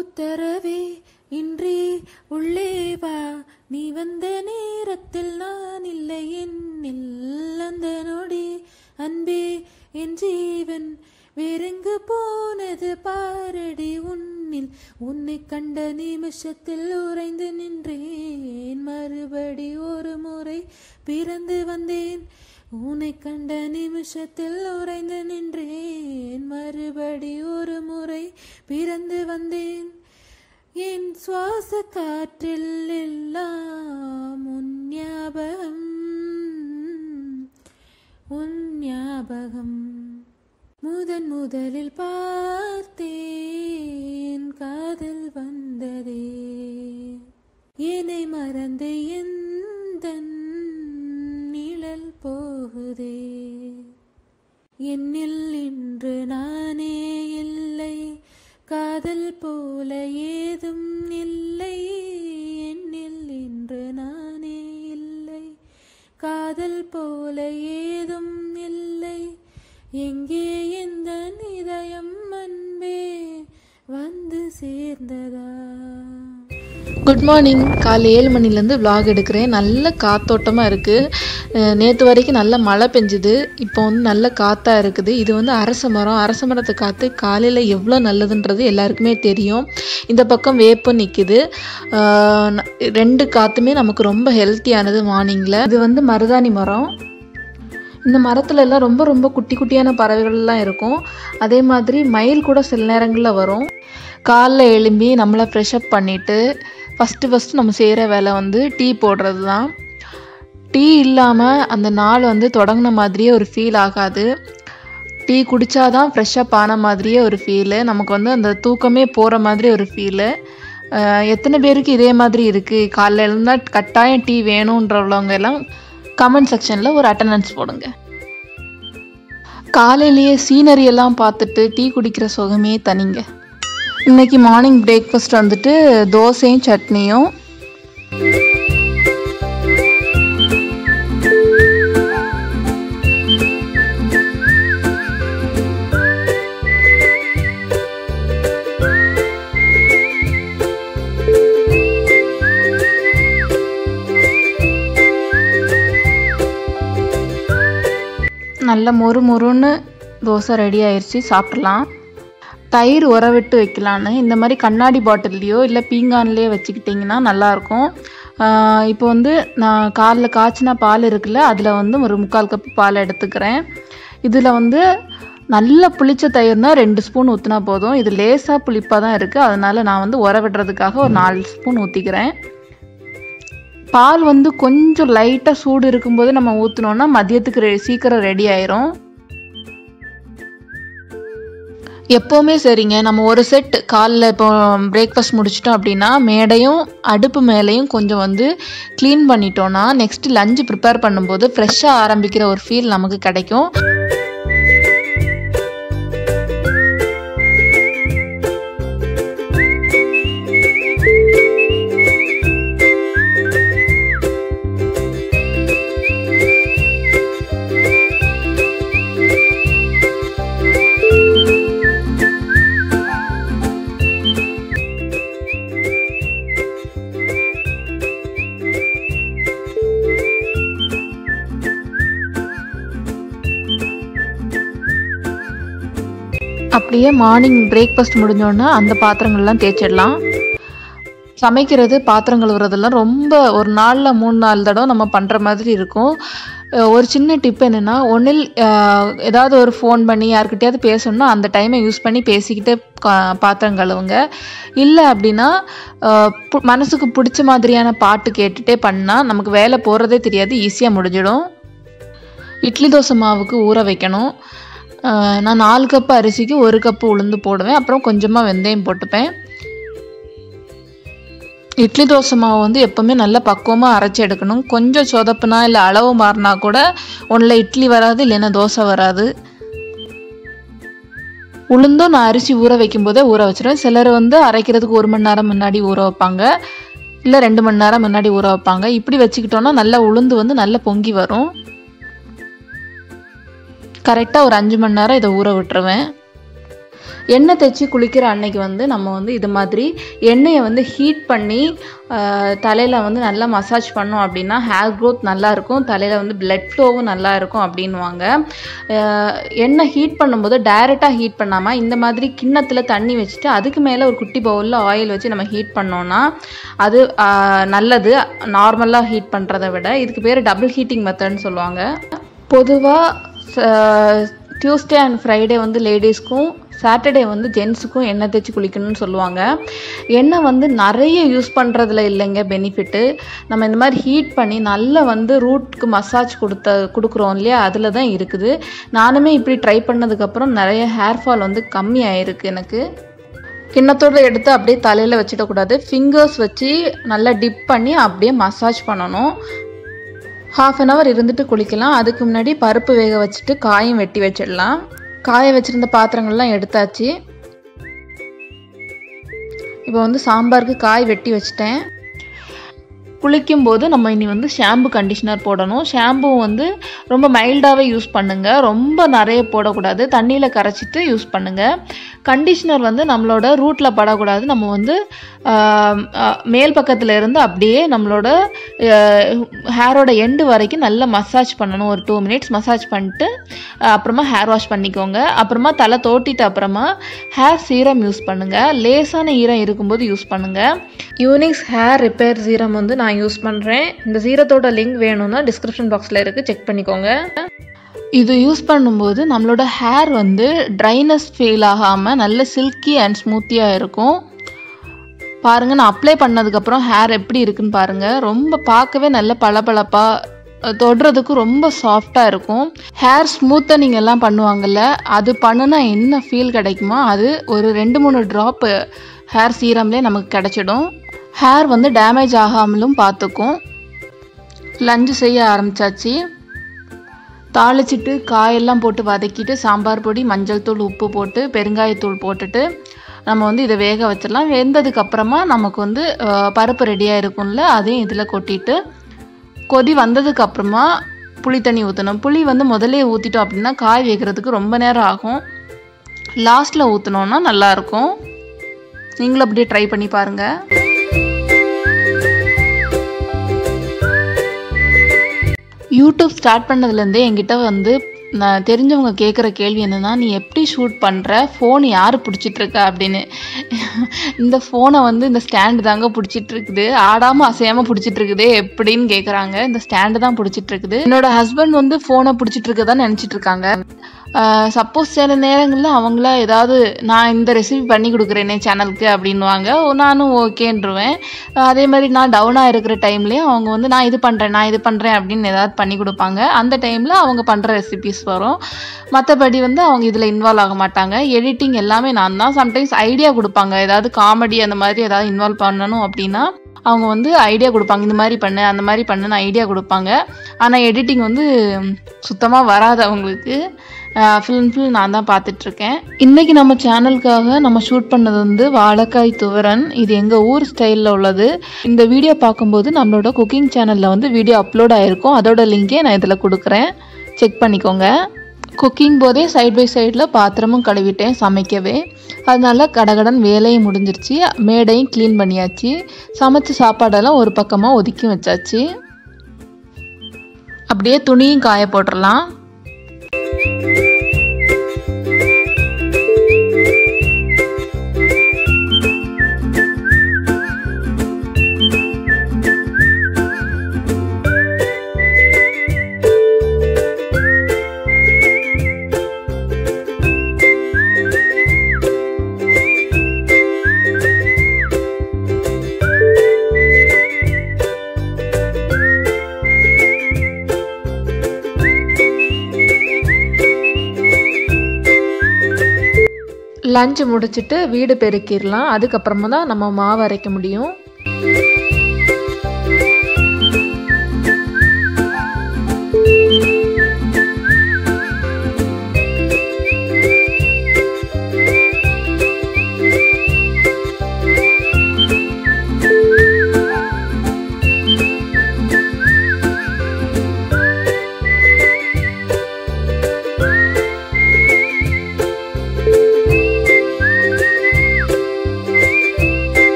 உத்தரவே இன்றே உள்ளே வா நீ வந்த நேரத்தில் நான் இல்லை என்னில் அந்த நொடி அன்பே என் ஜீவன் வேறெங்கு போனது பாரடி உன்னில் உன்னை கண்ட நிமிஷத்தில் உறைந்து நின்றேன் மறுபடி ஒரு முறை பிறந்து வந்தேன் உன்னை கண்ட நிமிஷத்தில் உறைந்து நின்றேன் மறுபடி ஒரு முறை பிறந்து வந்தேன் என் சுவாச காற்றில் எல்லாம் உன் ஞாபகம் உன் ஞாபகம் முதன் முதலில் பார்த்தேன் காதல் வந்ததே என்னை மறந்து எந்த நிழல் போகுதே என்னில் இன்று நானே இல்லை காதல் போல ஏதும் இல்லை என்னில் இன்று நானே இல்லை காதல் போல ஏதும் இல்லை எங்கே எந்த இதயம் அன்பே வந்து சேர்ந்ததா குட் மார்னிங் காலை ஏழு மணிலேருந்து vlog எடுக்கிறேன் நல்ல காத்தோட்டமாக இருக்குது நேற்று வரைக்கும் நல்ல மழை பெஞ்சுது இப்போ வந்து நல்ல காற்றா இருக்குது இது வந்து அரச மரம் அரச மரத்து காற்று காலையில் எவ்வளோ நல்லதுன்றது எல்லாருக்குமே தெரியும் இந்த பக்கம் வேப்பு நிற்குது ரெண்டு காற்றுமே நமக்கு ரொம்ப ஹெல்த்தியானது மார்னிங்கில் இது வந்து மருதாணி மரம் இந்த மரத்துல எல்லாம் ரொம்ப ரொம்ப குட்டி குட்டியான பறவைகள்லாம் இருக்கும் அதே மாதிரி மயில் கூட சில நேரங்களில் வரும் காலைல எழும்பி நம்மளை ஃப்ரெஷ்அப் பண்ணிவிட்டு ஃபஸ்ட்டு ஃபஸ்ட்டு நம்ம செய்கிற வேலை வந்து டீ போடுறது தான் டீ இல்லாமல் அந்த நாள் வந்து தொடங்கின மாதிரியே ஒரு ஃபீல் ஆகாது டீ குடித்தாதான் ஃப்ரெஷ்அப் ஆன மாதிரியே ஒரு ஃபீலு நமக்கு வந்து அந்த தூக்கமே போகிற மாதிரி ஒரு ஃபீலு எத்தனை பேருக்கு இதே மாதிரி இருக்குது காலைல எழுந்தால் கட்டாயம் டீ வேணுன்றவங்க எல்லாம் கமெண்ட் செக்ஷனில் ஒரு அட்டண்டன்ஸ் போடுங்க காலையிலேயே சீனரி எல்லாம் பார்த்துட்டு டீ குடிக்கிற சுகமே தனிங்க இன்னைக்கு மார்னிங் பிரேக்ஃபாஸ்ட் வந்துட்டு தோசையும் சட்னியும் நல்ல மொறு மொறுன்னு தோசை ரெடி ஆயிடுச்சு சாப்பிட்லாம் தயிர் உர விட்டு வைக்கலான்னு இந்த மாதிரி கண்ணாடி பாட்டில்லையோ இல்லை பீங்கான்லேயோ வச்சுக்கிட்டிங்கன்னா நல்லாயிருக்கும் இப்போ வந்து நான் காலில் காய்ச்சின பால் இருக்குல்ல அதில் வந்து ஒரு முக்கால் கப்பு பால் எடுத்துக்கிறேன் இதில் வந்து நல்ல புளிச்ச தயிர்னா ரெண்டு ஸ்பூன் ஊற்றினா போதும் இது லேசாக புளிப்பாக தான் இருக்குது அதனால் நான் வந்து உர விடுறதுக்காக ஒரு நாலு ஸ்பூன் ஊற்றிக்கிறேன் பால் வந்து கொஞ்சம் லைட்டாக சூடு இருக்கும்போது நம்ம ஊற்றினோன்னா மதியத்துக்கு ரெ சீக்கிரம் ரெடி ஆயிரும் எப்போவுமே சரிங்க நம்ம ஒரு செட் காலைல இப்போ பிரேக்ஃபாஸ்ட் முடிச்சிட்டோம் அப்படின்னா மேடையும் அடுப்பு மேலேயும் கொஞ்சம் வந்து க்ளீன் பண்ணிட்டோன்னா நெக்ஸ்ட் லஞ்சு ப்ரிப்பேர் பண்ணும்போது ஃப்ரெஷ்ஷாக ஆரம்பிக்கிற ஒரு ஃபீல் நமக்கு கிடைக்கும் அப்படியே மார்னிங் பிரேக்ஃபாஸ்ட் முடிஞ்சோன்னா அந்த பாத்திரங்கள்லாம் தேய்ச்சிடலாம் சமைக்கிறது பாத்திரம் கழுவுறதெல்லாம் ரொம்ப ஒரு நாளில் மூணு நாலு தடவை நம்ம பண்ணுற மாதிரி இருக்கும் அஹ் ஒரு சின்ன டிப் என்னென்னா ஒன்றில் ஏதாவது ஒரு ஃபோன் பண்ணி யார்கிட்டயாவது பேசணும்னா அந்த டைமை யூஸ் பண்ணி பேசிக்கிட்டே கா- பாத்திரம் கழுவுங்க இல்லை அப்படின்னா அஹ் பு- மனசுக்கு பிடிச்ச மாதிரியான பாட்டு கேட்டுகிட்டே பண்ணால் நமக்கு வேலை போகிறதே தெரியாது ஈஸியாக முடிஞ்சிடும் இட்லி தோசை மாவுக்கு ஊற வைக்கணும் அஹ் நான் நாலு கப்பு அரிசிக்கு ஒரு கப்பு உளுந்து போடுவேன் அப்புறம் கொஞ்சமாக வெந்தயம் போட்டுப்பேன் இட்லி தோசை மாவு வந்து எப்போவுமே நல்லா பக்குவமாக அரைச்சி எடுக்கணும் கொஞ்சம் சொதப்புனா இல்லை அளவு மாறினா கூட ஒன்றில் இட்லி வராது இல்லைன்னா தோசை வராது உளுந்தும் நான் அரிசி ஊற வைக்கும்போதே ஊற வச்சிருவேன் சிலர் வந்து அரைக்கிறதுக்கு ஒரு மணி நேரம் முன்னாடி ஊற வைப்பாங்க இல்லை ரெண்டு மணி நேரம் முன்னாடி ஊற வைப்பாங்க இப்படி வச்சுக்கிட்டோன்னா நல்லா உளுந்து வந்து நல்லா பொங்கி வரும் கரெக்டாக ஒரு அஞ்சு மணி நேரம் இதை ஊற விட்டுருவேன் எண்ணெய் தேய்ச்சி குளிக்கிற அன்னைக்கு வந்து நம்ம வந்து இது மாதிரி எண்ணெயை வந்து ஹீட் பண்ணி தலையில் வந்து நல்லா மசாஜ் பண்ணோம் அப்படின்னா ஹேர் க்ரோத் நல்லா இருக்கும் தலையில் வந்து பிளட் ஃப்ளோவும் நல்லா இருக்கும் அப்படின்வாங்க அஹ் எண்ணெய் ஹீட் பண்ணும்போது டைரெக்டாக ஹீட் பண்ணாமல் இந்த மாதிரி கிண்ணத்தில் தண்ணி வச்சுட்டு அதுக்கு மேலே ஒரு குட்டி பவுலில் ஆயில் வச்சு நம்ம ஹீட் பண்ணோன்னா அது அஹ், நல்லது நார்மலாக ஹீட் பண்ணுறதை விட இதுக்கு பேர் டபுள் ஹீட்டிங் மெத்தட்னு சொல்லுவாங்க பொதுவாக டியூஸ்டே அண்ட் ஃப்ரைடே வந்து லேடிஸ்க்கும் சாட்டர்டே வந்து ஜென்ஸுக்கும் எண்ணெய் தேய்ச்சி குளிக்கணும்னு சொல்லுவாங்க எண்ணெய் வந்து நிறைய யூஸ் பண்ணுறதுல இல்லைங்க பெனிஃபிட்டு நம்ம இந்த மாதிரி ஹீட் பண்ணி நல்லா வந்து ரூட்க்கு மசாஜ் கொடுத்த கொடுக்குறோம் இல்லையா அதில் தான் இருக்குது நானுமே இப்படி ட்ரை பண்ணதுக்கப்புறம் நிறைய ஹேர் ஃபால் வந்து கம்மி ஆயிருக்கு எனக்கு கிண்ணத்தோடு எடுத்து அப்படியே தலையில் வச்சிடக்கூடாது ஃபிங்கர்ஸ் வச்சு நல்லா டிப் பண்ணி அப்படியே மசாஜ் பண்ணணும் ஹாஃப் அன் ஹவர் இருந்துட்டு குளிக்கலாம் அதுக்கு முன்னாடி பருப்பு வேக வச்சுட்டு காயும் வெட்டி வச்சிடலாம் காய வச்சிருந்த பாத்திரங்கள்லாம் எடுத்தாச்சு இப்போ வந்து சாம்பாருக்கு காய் வெட்டி வச்சிட்டேன் குளிக்கும்போது நம்ம இனி வந்து ஷாம்பு கண்டிஷனர் போடணும் ஷாம்பு வந்து ரொம்ப மைல்டாகவே யூஸ் பண்ணுங்கள் ரொம்ப நிறைய போடக்கூடாது தண்ணியில் கரைச்சிட்டு யூஸ் பண்ணுங்கள் கண்டிஷனர் வந்து நம்மளோட ரூட்டில் படக்கூடாது நம்ம வந்து ஆஹ், ஆஹ், மேல் பக்கத்தில் இருந்து அப்படியே நம்மளோட ஹேரோட எண்டு வரைக்கும் நல்லா மசாஜ் பண்ணணும் ஒரு டூ மினிட்ஸ் மசாஜ் பண்ணிட்டு ஆஹ், அப்புறமா ஹேர் வாஷ் பண்ணிக்கோங்க அப்புறமா தலை தோட்டிட்டு அப்புறமா ஹேர் சீரம் யூஸ் பண்ணுங்கள் லேசான ஈரம் இருக்கும்போது யூஸ் பண்ணுங்கள் யூனிக்ஸ் ஹேர் ரிப்பேர் சீரம் வந்து நான் யூஸ் பண்ணுறேன் இந்த சீரத்தோட லிங்க் வேணும்னா டிஸ்கிரிப்ஷன் பாக்ஸில் இருக்குது செக் பண்ணிக்கோங்க இது யூஸ் பண்ணும்போது நம்மளோட ஹேர் வந்து ட்ரைனஸ் ஃபீல் ஆகாமல் நல்ல சில்கி அண்ட் ஸ்மூத்தியாக இருக்கும் பாருங்கள் நான் அப்ளை பண்ணதுக்கப்புறம் ஹேர் எப்படி இருக்குன்னு பாருங்கள் ரொம்ப பார்க்கவே நல்ல பளபளப்பாக தொடுறதுக்கு ரொம்ப சாஃப்டாக இருக்கும் ஹேர் ஸ்மூத்தனிங் எல்லாம் பண்ணுவாங்கல்ல அது பண்ணுனா என்ன ஃபீல் கிடைக்குமோ அது ஒரு ரெண்டு மூணு ட்ராப்பு ஹேர் சீரம்லேயே நமக்கு கிடைச்சிடும் ஹேர் வந்து டேமேஜ் ஆகாமலும் பார்த்துக்கும் லஞ்சு செய்ய ஆரம்பிச்சாச்சு தாளிச்சிட்டு காயெல்லாம் போட்டு வதக்கிட்டு சாம்பார் பொடி மஞ்சள் தூள் உப்பு போட்டு பெருங்காயத்தூள் போட்டுட்டு நம்ம வந்து இதை வேக வச்சிடலாம் வெந்ததுக்கு அப்புறமா நமக்கு வந்து அஹ், பருப்பு ரெடியாக இருக்கும்ல அதையும் இதில் கொட்டிட்டு கொதி வந்ததுக்கு அப்புறமா புளி தண்ணி ஊற்றணும் புளி வந்து முதல்ல ஊற்றிட்டோம் அப்படின்னா காய் வேகிறதுக்கு ரொம்ப நேரம் ஆகும் லாஸ்ட்டில் ஊற்றினோன்னா நல்லாயிருக்கும் நீங்களும் அப்படியே ட்ரை பண்ணி பாருங்கள் யூடியூப் ஸ்டார்ட் பண்ணதுலேருந்தே என்கிட்ட வந்து நான் தெரிஞ்சவங்க கேட்குற கேள்வி என்னென்னா நீ எப்படி ஷூட் பண்ணுற ஃபோன் யார் பிடிச்சிட்டு இருக்கா அப்படின்னு இந்த ஃபோனை வந்து இந்த ஸ்டாண்டு தாங்க பிடிச்சிட்டு இருக்குது ஆடாமல் அசையாமல் பிடிச்சிட்டு இருக்குதே எப்படின்னு கேட்குறாங்க இந்த ஸ்டாண்டு தான் பிடிச்சிட்டு இருக்குது என்னோட ஹஸ்பண்ட் வந்து ஃபோனை பிடிச்சிட்டு இருக்கதா நினச்சிட்டு இருக்காங்க சப்போஸ் சில நேரங்களில் அவங்கள ஏதாவது நான் இந்த ரெசிபி பண்ணி கொடுக்குறேனே சேனலுக்கு அப்படின்வாங்க ஓ, நானும் ஓகேன்றுவேன் அதே மாதிரி நான் டவுனாக இருக்கிற டைம்லேயும் அவங்க வந்து நான் இது பண்ணுறேன் நான் இது பண்ணுறேன் அப்படின்னு ஏதாவது பண்ணி கொடுப்பாங்க அந்த டைமில் அவங்க பண்ணுற ரெசிபிஸ் வரும் மற்றபடி வந்து அவங்க இதில் இன்வால்வ் ஆக மாட்டாங்க எடிட்டிங் எல்லாமே நான் தான் சம்டைம்ஸ் ஐடியா கொடுப்பாங்க ஏதாவது காமெடி அந்த மாதிரி ஏதாவது இன்வால்வ் பண்ணணும் அப்படின்னா அவங்க வந்து ஐடியா கொடுப்பாங்க இந்த மாதிரி பண்ணு அந்த மாதிரி பண்ணுன்னு ஐடியா கொடுப்பாங்க ஆனால் எடிட்டிங் வந்து சுத்தமாக வராது அவங்களுக்கு ஃபுல் அண்ட் ஃபுல் நான் தான் பார்த்துட்ருக்கேன் இன்றைக்கி நம்ம சேனலுக்காக நம்ம ஷூட் பண்ணது வந்து வாழைக்காய் துவரன் இது எங்கள் ஊர் ஸ்டைலில் உள்ளது இந்த வீடியோ பார்க்கும்போது நம்மளோட குக்கிங் சேனலில் வந்து வீடியோ அப்லோட் ஆகிருக்கும் அதோட லிங்கே நான் இதில் கொடுக்குறேன் செக் பண்ணிக்கோங்க குக்கிங் போதே சைட் பை சைடில் பாத்திரமும் கழுவிட்டேன் சமைக்கவே அதனால கடகடன் வேலையும் முடிஞ்சிருச்சு மேடையும் க்ளீன் பண்ணியாச்சு சமைச்ச சாப்பாடெல்லாம் ஒரு பக்கமாக ஒதுக்கி வச்சாச்சு அப்படியே துணியும் காய போட்டுடலாம் லஞ்ச் முடிச்சுட்டு வீடு பெருக்கிடலாம் அதுக்கப்புறமா தான் நம்ம மாவு அரைக்க முடியும்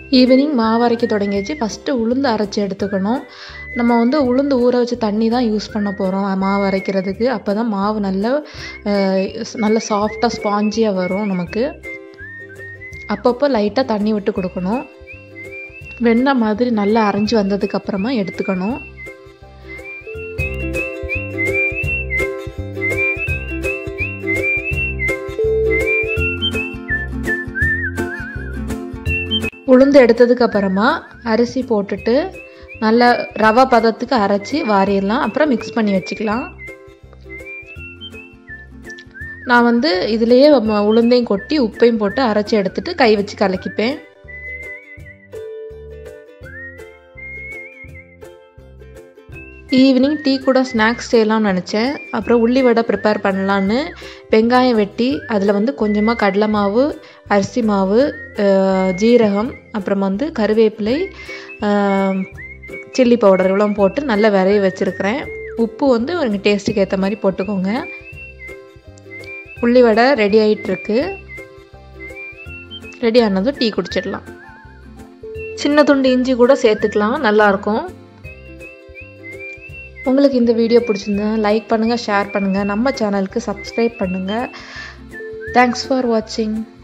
ஈவினிங் மாவு அரைக்க தொடங்கியாச்சு ஃபஸ்ட்டு உளுந்து அரைச்சி எடுத்துக்கணும் நம்ம வந்து உளுந்து ஊற வச்ச தண்ணி தான் யூஸ் பண்ண போகிறோம் மாவு அரைக்கிறதுக்கு அப்போ தான் மாவு நல்ல நல்ல சாஃப்டாக ஸ்பாஞ்சியாக வரும் நமக்கு அப்பப்போ லைட்டாக தண்ணி விட்டு கொடுக்கணும் வெண்ணெய் மாதிரி நல்லா அரைஞ்சி வந்ததுக்கப்புறமா எடுத்துக்கணும் உளுந்து எடுத்ததுக்கு அப்புறமா அரிசி போட்டுட்டு நல்லா ரவா பதத்துக்கு அரைச்சி வாரிடலாம் அப்புறம் மிக்ஸ் பண்ணி வச்சுக்கலாம் நான் வந்து இதுலேயே உளுந்தையும் கொட்டி உப்பையும் போட்டு அரைச்சி எடுத்துட்டு கை வச்சு கலக்கிப்பேன் ஈவினிங் டீ கூட ஸ்நாக்ஸ் செய்யலாம்னு நினச்சேன் அப்புறம் உள்ளி வடை ப்ரிப்பேர் பண்ணலான்னு வெங்காயம் வெட்டி அதில் வந்து கொஞ்சமாக கடலை மாவு அரிசி மாவு ஜீரகம் அப்புறம் வந்து கருவேப்பிலை சில்லி பவுடர் இவ்வளோ போட்டு நல்லா விரைய வச்சுருக்கிறேன் உப்பு வந்து உங்கள் டேஸ்ட்டுக்கு ஏற்ற மாதிரி போட்டுக்கோங்க உள்ளி வடை ரெடி ஆகிட்டுருக்கு ரெடி ஆனதும் டீ குடிச்சிடலாம் சின்ன துண்டு இஞ்சி கூட சேர்த்துக்கலாம் நல்லாயிருக்கும் உங்களுக்கு இந்த வீடியோ பிடிச்சிருந்தா லைக் பண்ணுங்கள் ஷேர் பண்ணுங்கள் நம்ம சேனலுக்கு சப்ஸ்கிரைப் பண்ணுங்கள் தேங்க்ஸ் ஃபார் வாட்சிங்